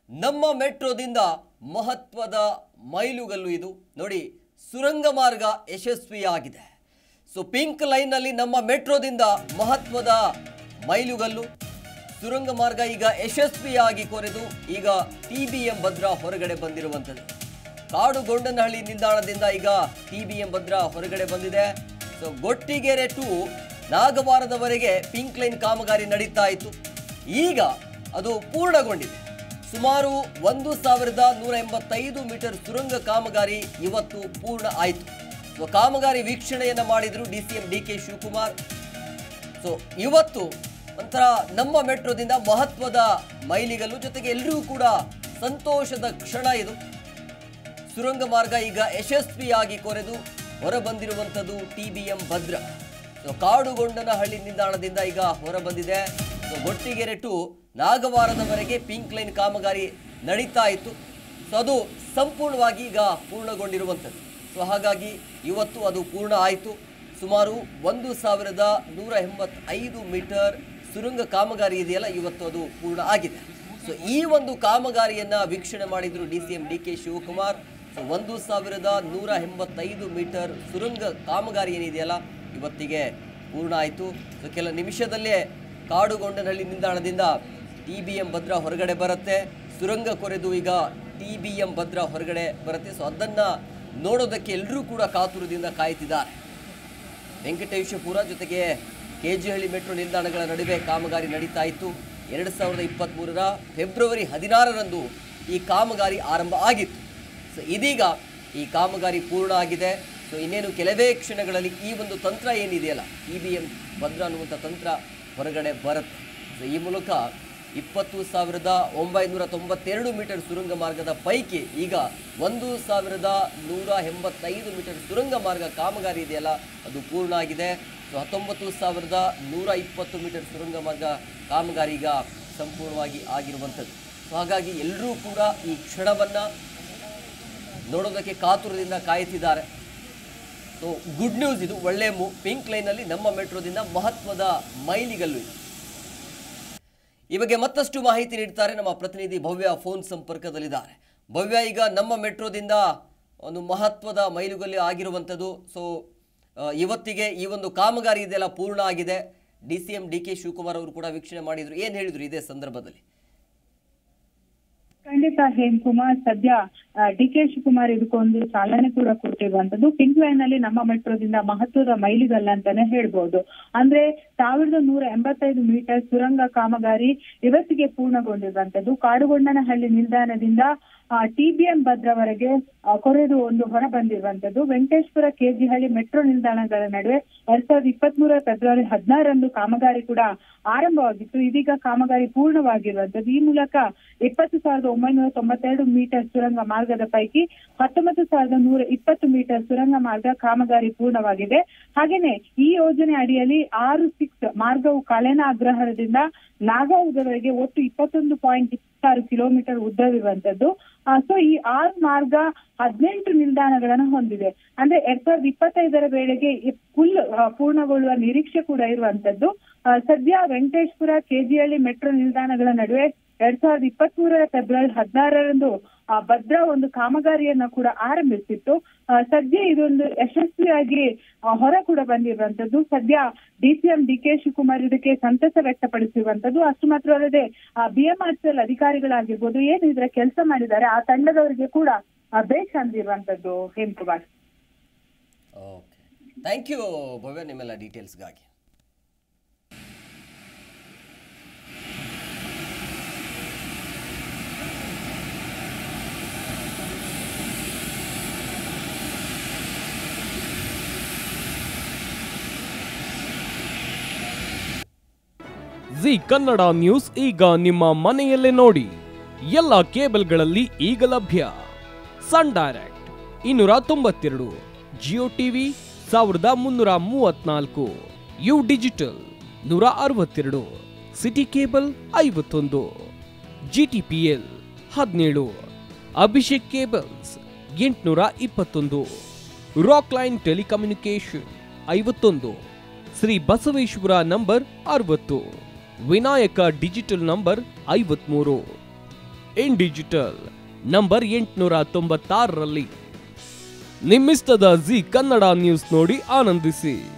ನಮ್ಮ ಮೆಟ್ರೋದಿಂದ ಮಹತ್ವದ ಮೈಲುಗಲ್ಲು ಇದು ನೋಡಿ ಸುರಂಗ ಮಾರ್ಗ ಯಶಸ್ವಿಯಾಗಿದೆ ಸೊ ಪಿಂಕ್ ಲೈನ್ನಲ್ಲಿ ನಮ್ಮ ಮೆಟ್ರೋದಿಂದ ಮಹತ್ವದ ಮೈಲುಗಲ್ಲು ಸುರಂಗ ಮಾರ್ಗ ಈಗ ಯಶಸ್ವಿಯಾಗಿ ಕೊರೆದು ಈಗ ಟಿ ಬಿ ಎಂ ಭದ್ರಾ ಹೊರಗಡೆ ಬಂದಿರುವಂಥದ್ದು ಕಾಡುಗೊಂಡನಹಳ್ಳಿ ನಿಲ್ದಾಣದಿಂದ ಈಗ ಟಿ ಬಿ ಎಂ ಭದ್ರಾ ಹೊರಗಡೆ ಬಂದಿದೆ ಸೊ ಗೊಟ್ಟಿಗೆರೆ ಟು ನಾಗವಾರದವರೆಗೆ ಪಿಂಕ್ ಲೈನ್ ಕಾಮಗಾರಿ ನಡೀತಾ ಇತ್ತು ಈಗ ಅದು ಪೂರ್ಣಗೊಂಡಿದೆ ಸುಮಾರು ಒಂದು ಸಾವಿರದ ನೂರ ಎಂಬತ್ತೈದು ಮೀಟರ್ ಸುರಂಗ ಕಾಮಗಾರಿ ಇವತ್ತು ಪೂರ್ಣ ಆಯಿತು ಸೊ ಕಾಮಗಾರಿ ವೀಕ್ಷಣೆಯನ್ನ ಮಾಡಿದ್ರು D C M D K Shivakumar so ಇವತ್ತು ಒಂಥರ ನಮ್ಮ ಮೆಟ್ರೋದಿಂದ ಮಹತ್ವದ ಮೈಲಿಗಲ್ಲು ಜೊತೆಗೆ ಎಲ್ಲರಿಗೂ ಕೂಡ ಸಂತೋಷದ ಕ್ಷಣ ಇದು ಸುರಂಗ ಮಾರ್ಗ ಈಗ ಯಶಸ್ವಿಯಾಗಿ ಕೊರೆದು ಹೊರಬಂದಿರುವಂಥದ್ದು T B M Bhadra so Kadugondanahalli ನಿಲ್ದಾಣದಿಂದ ಈಗ ಹೊರಬಂದಿದೆ ಸೊ ಗೊಟ್ಟಿಗೆರೆ ಟು ನಾಗವಾರದವರೆಗೆ ಪಿಂಕ್ ಲೈನ್ ಕಾಮಗಾರಿ ನಡೀತಾ ಇತ್ತು ಸೊ ಅದು ಸಂಪೂರ್ಣವಾಗಿ ಈಗ ಪೂರ್ಣಗೊಂಡಿರುವಂಥದ್ದು ಸೊ ಹಾಗಾಗಿ ಇವತ್ತು ಅದು ಪೂರ್ಣ ಆಯಿತು ಸುಮಾರು ಒಂದು ಸಾವಿರದ ನೂರ ಎಂಬತ್ತೈದು ಮೀಟರ್ ಸುರಂಗ ಕಾಮಗಾರಿ ಇದೆಯಲ್ಲ ಇವತ್ತು ಅದು ಪೂರ್ಣ ಆಗಿದೆ ಸೊ ಈ ಒಂದು ಕಾಮಗಾರಿಯನ್ನ ವೀಕ್ಷಣೆ ಮಾಡಿದ್ರು D C M D K Shivakumar so ಒಂದು ಸಾವಿರದ ನೂರ ಎಂಬತ್ತೈದು ಮೀಟರ್ ಸುರಂಗ ಕಾಮಗಾರಿ ಏನಿದೆಯಲ್ಲ ಇವತ್ತಿಗೆ ಪೂರ್ಣ ಆಯಿತು ಸೊ ಕೆಲ ನಿಮಿಷದಲ್ಲೇ ಕಾಡುಗೊಂಡನಹಳ್ಳಿ ನಿಲ್ದಾಣದಿಂದ ಟಿ ಬಿ ಎಂ ಭದ್ರಾ ಹೊರಗಡೆ ಬರುತ್ತೆ ಸುರಂಗ ಕೊರೆದು ಈಗ ಟಿ ಬಿ ಎಂ ಭದ್ರಾ ಹೊರಗಡೆ ಬರುತ್ತೆ ಸೊ ಅದನ್ನು ನೋಡೋದಕ್ಕೆ ಎಲ್ಲರೂ ಕೂಡ ಕಾತುರದಿಂದ ಕಾಯ್ತಿದ್ದಾರೆ ವೆಂಕಟೇಶಪುರ ಜೊತೆಗೆ ಕೆಜಿಹಳ್ಳಿ ಮೆಟ್ರೋ ನಿಲ್ದಾಣಗಳ ನಡುವೆ ಕಾಮಗಾರಿ ನಡೀತಾ ಇತ್ತು ಎರಡು ಸಾವಿರದ ಇಪ್ಪತ್ತ್ಮೂರರ ಫೆಬ್ರವರಿ ಹದಿನಾರರಂದು ಈ ಕಾಮಗಾರಿ ಆರಂಭ ಆಗಿತ್ತು ಸೊ ಇದೀಗ ಈ ಕಾಮಗಾರಿ ಪೂರ್ಣ ಆಗಿದೆ ಸೊ ಇನ್ನೇನು ಕೆಲವೇ ಕ್ಷಣಗಳಲ್ಲಿ ಈ ಒಂದು ತಂತ್ರ ಏನಿದೆಯಲ್ಲ ಇ ಬಿ ಎಂ ಭದ್ರ ಅನ್ನುವಂಥ ತಂತ್ರ ಹೊರಗಡೆ ಬರುತ್ತೆ ಸೊ ಈ ಮೂಲಕ ಇಪ್ಪತ್ತು ಸಾವಿರದ ಒಂಬೈನೂರ ತೊಂಬತ್ತೆರಡು ಮೀಟರ್ ಸುರಂಗ ಮಾರ್ಗದ ಪೈಕಿ ಈಗ ಒಂದು ಸಾವಿರದ ನೂರ ಎಂಬತ್ತೈದು ಮೀಟರ್ ಸುರಂಗ ಮಾರ್ಗ ಕಾಮಗಾರಿ ಇದೆಯಲ್ಲ ಅದು ಪೂರ್ಣ ಆಗಿದೆ ಸೊ ಹತ್ತೊಂಬತ್ತು ಸಾವಿರದ ನೂರ ಇಪ್ಪತ್ತು ಮೀಟರ್ ಸುರಂಗ ಮಾರ್ಗ ಕಾಮಗಾರಿ ಈಗ ಸಂಪೂರ್ಣವಾಗಿ ಆಗಿರುವಂಥದ್ದು ಸೊ ಹಾಗಾಗಿ ಎಲ್ಲರೂ ಕೂಡ ಈ ಕ್ಷಣವನ್ನು ನೋಡೋದಕ್ಕೆ ಕಾತುರದಿಂದ ಕಾಯುತ್ತಿದ್ದಾರೆ ಸೊ ಗುಡ್ ನ್ಯೂಸ್ ಇದು ಒಳ್ಳೆ ಮೂ ಪಿಂಕ್ ಲೈನಲ್ಲಿ ನಮ್ಮ ಮೆಟ್ರೋದಿಂದ ಮಹತ್ವದ ಮೈಲಿಗಲ್ಲು ಇದು ಈ ಬಗ್ಗೆ ಮತ್ತಷ್ಟು ಮಾಹಿತಿ ನೀಡ್ತಾರೆ ನಮ್ಮ ಪ್ರತಿನಿಧಿ ಭವ್ಯ ಫೋನ್ ಸಂಪರ್ಕದಲ್ಲಿದ್ದಾರೆ ಭವ್ಯ ಈಗ ನಮ್ಮ ಮೆಟ್ರೋದಿಂದ ಒಂದು ಮಹತ್ವದ ಮೈಲುಗಲ್ಲು ಆಗಿರುವಂಥದ್ದು ಸೊ ಆ, ಇವತ್ತಿಗೆ ಈ ಒಂದು ಕಾಮಗಾರಿ ಇದೆಲ್ಲ ಪೂರ್ಣ ಆಗಿದೆ D C M D K Shivakumar ಅವರು ಕೂಡ ವೀಕ್ಷಣೆ ಮಾಡಿದ್ರು ಏನು ಹೇಳಿದ್ರು ಇದೇ ಸಂದರ್ಭದಲ್ಲಿ ಖಂಡಿತ ಹೇಮಕುಮಾರ್ ಸದ್ಯ ಡಿ ಕೆ ಶಿವಕುಮಾರ್ ಇದಕ್ಕೊಂದು ಚಾಲನೆ ಕೂಡ ಕೊಟ್ಟಿರುವಂತದ್ದು ಪಿಂಕ್ ಲೈನ್ ನಲ್ಲಿ ನಮ್ಮ ಮೆಟ್ರೋದಿಂದ ಮಹತ್ವದ ಮೈಲಿಗಲ್ಲ ಅಂತಾನೆ ಹೇಳ್ಬೋದು ಅಂದ್ರೆ ಸಾವಿರದ ನೂರ ಎಂಬತ್ತೈದು ಮೀಟರ್ ಸುರಂಗ ಕಾಮಗಾರಿ ಇವತ್ತಿಗೆ ಪೂರ್ಣಗೊಂಡಿರುವಂತದ್ದು ಕಾಡುಗೊಂಡನಹಳ್ಳಿ ನಿಲ್ದಾಣದಿಂದ ಟಿಬಿಎಂ ಭದ್ರವರೆಗೆ ಆ, ಕೊರೆದು ಒಂದು ಹೊರ ಬಂದಿರುವಂತದ್ದು ವೆಂಕಟೇಶ್ವರ ಕೆಜಿಹಳ್ಳಿ ಮೆಟ್ರೋ ನಿಲ್ದಾಣಗಳ ನಡುವೆ ಎರಡ್ ಸಾವಿರದ ಇಪ್ಪತ್ತ್ ಮೂರ ಫೆಬ್ರವರಿ ಹದಿನಾರರಂದು ಕಾಮಗಾರಿ ಕೂಡ ಆರಂಭವಾಗಿತ್ತು ಇದೀಗ ಕಾಮಗಾರಿ ಪೂರ್ಣವಾಗಿರುವಂತದ್ದು ಈ ಮೂಲಕ ಇಪ್ಪತ್ತು ಸಾವಿರದ ಒಂಬೈನೂರ ತೊಂಬತ್ತೆರಡು ಮೀಟರ್ ಸುರಂಗ ಮಾರ್ಗದ ಪೈಕಿ ಹತ್ತೊಂಬತ್ತು ಸಾವಿರದ ನೂರ ಇಪ್ಪತ್ತು ಮೀಟರ್ ಸುರಂಗ ಮಾರ್ಗ ಕಾಮಗಾರಿ ಪೂರ್ಣವಾಗಿದೆ ಹಾಗೇನೆ ಈ ಯೋಜನೆ ಅಡಿಯಲ್ಲಿ ಆರು ಸಿಕ್ಸ್ ಮಾರ್ಗವು ಕಲೆನ ಅಗ್ರಹಾರದಿಂದ ನಾಗಾವುದವರೆಗೆ ಒಟ್ಟು ಇಪ್ಪತ್ತೊಂದು ಪಾಯಿಂಟ್ ಇಪ್ಪತ್ತಾರು ಕಿಲೋಮೀಟರ್ ಉದ್ದವಿರುವಂತದ್ದು ಸೊ ಈ ಆರು ಮಾರ್ಗ ಹದಿನೆಂಟು ನಿಲ್ದಾಣಗಳನ್ನು ಹೊಂದಿದೆ ಅಂದ್ರೆ ಎರಡ್ ಸಾವಿರದ ಇಪ್ಪತ್ತೈದರ ವೇಳೆಗೆ ಫುಲ್ ಪೂರ್ಣಗೊಳ್ಳುವ ನಿರೀಕ್ಷೆ ಕೂಡ ಇರುವಂತದ್ದು ಆ, ಸದ್ಯ ವೆಂಕಟೇಶ್ಪುರ ಕೆಜಿಹಳ್ಳಿ ಮೆಟ್ರೋ ನಿಲ್ದಾಣಗಳ ನಡುವೆ ಎರಡ್ ಸಾವಿರದ ಇಪ್ಪತ್ತ್ ಮೂರರ ಫೆಬ್ರವರಿ ಹದಿನಾರರಂದು ಆ, ಭದ್ರಾ ಒಂದು ಕಾಮಗಾರಿಯನ್ನ ಕೂಡ ಆರಂಭಿಸಿತ್ತು ಆ, ಸದ್ಯ ಇದೊಂದು ಯಶಸ್ವಿಯಾಗಿ ಆ, ಹೊರ ಕೂಡ ಬಂದಿರುವಂತದ್ದು ಸದ್ಯ ಡಿಸಿಎಂ ಡಿ ಕೆ ಶಿವಕುಮಾರ್ ಇದಕ್ಕೆ ಸಂತಸ ವ್ಯಕ್ತಪಡಿಸಿರುವಂತದ್ದು ಅಷ್ಟು ಮಾತ್ರ ಅಲ್ಲದೆ ಬಿಎಂಆರ್ಸಿಎಲ್ ಅಧಿಕಾರಿಗಳಾಗಿರ್ಬೋದು ಏನು ಇದರ ಕೆಲಸ ಮಾಡಿದ್ದಾರೆ ಆ ತಂಡದವರಿಗೆ ಕೂಡ ಆ, ಬೇಷ್ ಅಂದಿರುವಂತದ್ದು Hemakumar okay thank you Bhavya ನಿಮ್ಮೆಲ್ಲ ಡೀಟೇಲ್ಸ್ಗಾಗಿ ಜಿ ಕನ್ನಡ ನ್ಯೂಸ್ ಈಗ ನಿಮ್ಮ ಮನೆಯಲ್ಲೇ ನೋಡಿ ಎಲ್ಲ ಕೇಬಲ್ಗಳಲ್ಲಿ ಈಗ ಲಭ್ಯ ಸನ್ ಡೈರೆಕ್ಟ್ ಇನ್ನೂರ ತೊಂಬತ್ತೆರಡು ಜಿಯೋ ಟಿವಿ ಸಾವಿರದ ಮುನ್ನೂರ ಮೂವತ್ನಾಲ್ಕು ಯು ಡಿಜಿಟಲ್ ನೂರ ಅರವತ್ತೆರಡು ಸಿಟಿ ಕೇಬಲ್ ಐವತ್ತೊಂದು ಜಿ ಟಿ ಪಿ ಎಲ್ ಹದಿನೇಳು ಅಭಿಷೇಕ್ ಕೇಬಲ್ಸ್ ಎಂಟುನೂರ ಇಪ್ಪತ್ತೊಂದು ರಾಕ್ ಲೈನ್ ಟೆಲಿಕಮ್ಯುನಿಕೇಶನ್ ಐವತ್ತೊಂದು ಶ್ರೀ ಬಸವೇಶ್ವರ ನಂಬರ್ ಅರವತ್ತು ವಿನಾಯಕ ಡಿಜಿಟಲ್ ನಂಬರ್ ಐವತ್ಮೂರು ಇನ್ ಡಿಜಿಟಲ್ ನಂಬರ್ ಎಂಟುನೂರ ತೊಂಬತ್ತಾರರಲ್ಲಿ ನಿಮ್ಮಿಸ್ತದ ಜಿ ಕನ್ನಡ ನ್ಯೂಸ್ ನೋಡಿ ಆನಂದಿಸಿ